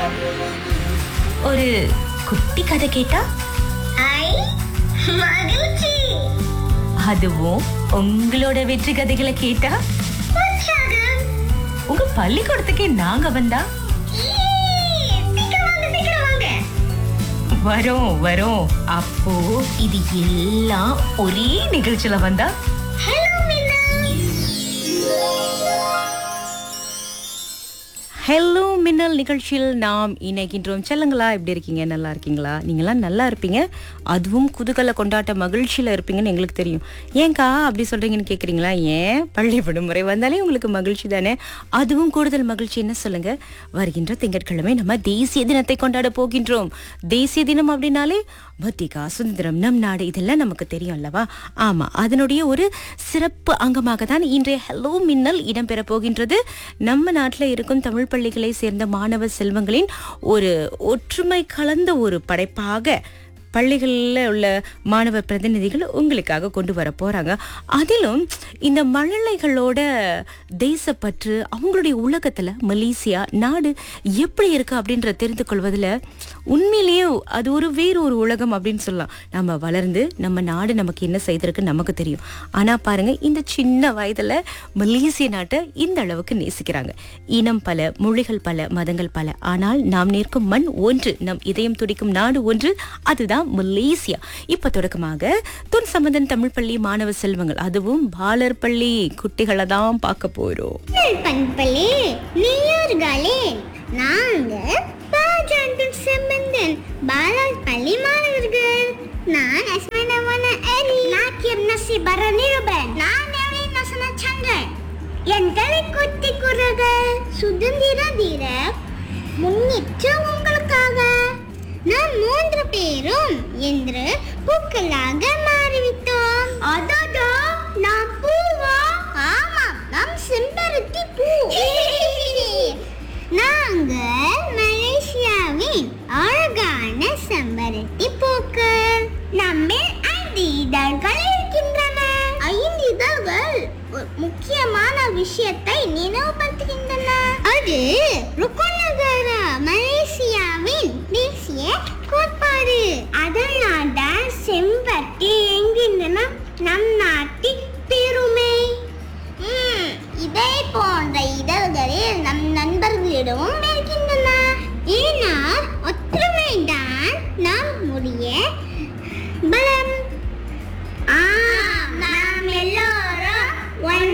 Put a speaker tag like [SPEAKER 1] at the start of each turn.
[SPEAKER 1] ஒரு குட்டி கதை கேட்டா
[SPEAKER 2] ஐ மகிழ்ச்சி
[SPEAKER 1] அதுவும் உங்களோட வெற்றி கதைகளை கேட்டா
[SPEAKER 2] உற்சாகம்
[SPEAKER 1] உங்க பள்ளிக்கூடத்துக்கே நாங்க வந்தா
[SPEAKER 2] ஈ, சீக்கிரம் வாங்க சீக்கிரம் வாங்க
[SPEAKER 1] வரோம் வரோம் அப்போ இது எல்லாம் ஒரே நிகழ்ச்சியில வந்தா
[SPEAKER 2] ஹலோ மீனா
[SPEAKER 3] ஹலோ மின்னல் நிகழ்ச்சியில் நாம் இணைக்கின்றோம் செல்லுங்களா எப்படி இருக்கீங்க நல்லா இருக்கீங்களா நீங்களாம் நல்லா இருப்பீங்க அதுவும் குதூகல கொண்டாட்ட மகிழ்ச்சியில் இருப்பீங்கன்னு எங்களுக்கு தெரியும் ஏன்க்கா அப்படி சொல்றீங்கன்னு கேட்குறீங்களா ஏன் பள்ளி விடுமுறை வந்தாலே உங்களுக்கு மகிழ்ச்சி தானே அதுவும் கூடுதல் மகிழ்ச்சி என்ன சொல்லுங்க வருகின்ற திங்கட்கிழமை நம்ம தேசிய தினத்தை கொண்டாட போகின்றோம் தேசிய தினம் அப்படின்னாலே பத்திகா சுதந்திரம் நம் நாடு இதெல்லாம் நமக்கு தெரியும் அல்லவா ஆமா அதனுடைய ஒரு சிறப்பு அங்கமாக தான் இன்றைய ஹலோ மின்னல் இடம்பெற போகின்றது நம்ம நாட்டில் இருக்கும் தமிழ் பள்ளிகளை சேர்ந்த மாணவ செல்வங்களின் ஒரு ஒற்றுமை கலந்த ஒரு படைப்பாக பள்ளிகளில் உள்ள மாணவ பிரதிநிதிகள் உங்களுக்காக கொண்டு வர போறாங்க அதிலும் இந்த மழலைகளோட தேசப்பற்று அவங்களுடைய உலகத்துல மலேசியா நாடு எப்படி இருக்கு அப்படின்ற தெரிந்து கொள்வதில் உண்மையிலேயே அது ஒரு வேறு ஒரு உலகம் அப்படின்னு சொல்லலாம் நம்ம வளர்ந்து நம்ம நாடு நமக்கு என்ன செய்திருக்கு நமக்கு தெரியும் ஆனா பாருங்க இந்த சின்ன வயதுல மலேசிய நாட்டை இந்த அளவுக்கு நேசிக்கிறாங்க இனம் பல மொழிகள் பல மதங்கள் பல ஆனால் நாம் நிற்கும் மண் ஒன்று நம் இதயம் துடிக்கும் நாடு ஒன்று அதுதான் மலேசியா இப்ப தொடக்கமாக துன் சம்பந்தன் தமிழ் பள்ளி மாணவ செல்வங்கள் அதுவும் பாலர் பள்ளி குட்டிகளை தான் பார்க்க போறோம்
[SPEAKER 2] பண்பலே நேயர்களே நாங்க பாஜாண்டன் செம்மந்தன் பாலால் பள்ளி மாணவர்கள் நான் அஸ்மனவன எரி நாக்கியம் நசி பரநிருபன் நான் எவி நசன சந்திரன் என் தலை குத்தி குறக சுதந்திர தீர முன்னிட்டு உங்களுக்காக நாம் மூன்று பேரும் என்று பூக்களாக மாறிவிட்டோம் அதோடோ நாம் பூவா ஆமாம் நாம் செம்பருத்தி பூ நாங்கள் மலேசியாவின் அழகான செம்பருத்தி பூக்கள் நம்மில் ஐந்து இதழ்கள் இருக்கின்றன ஐந்து இதழ்கள் ஒரு முக்கியமான விஷயத்தை நினைவுபடுத்துகின்றன அது ருக்குநகர மலேசியாவின் தேசிய கோட்பாடு அதனால் தான் செம்பருத்தி என்கின்றன நம் நாட்டின் பெருமை ம், இதே போன்ற இதழ்களில் நம் நண்பர்களிடமும்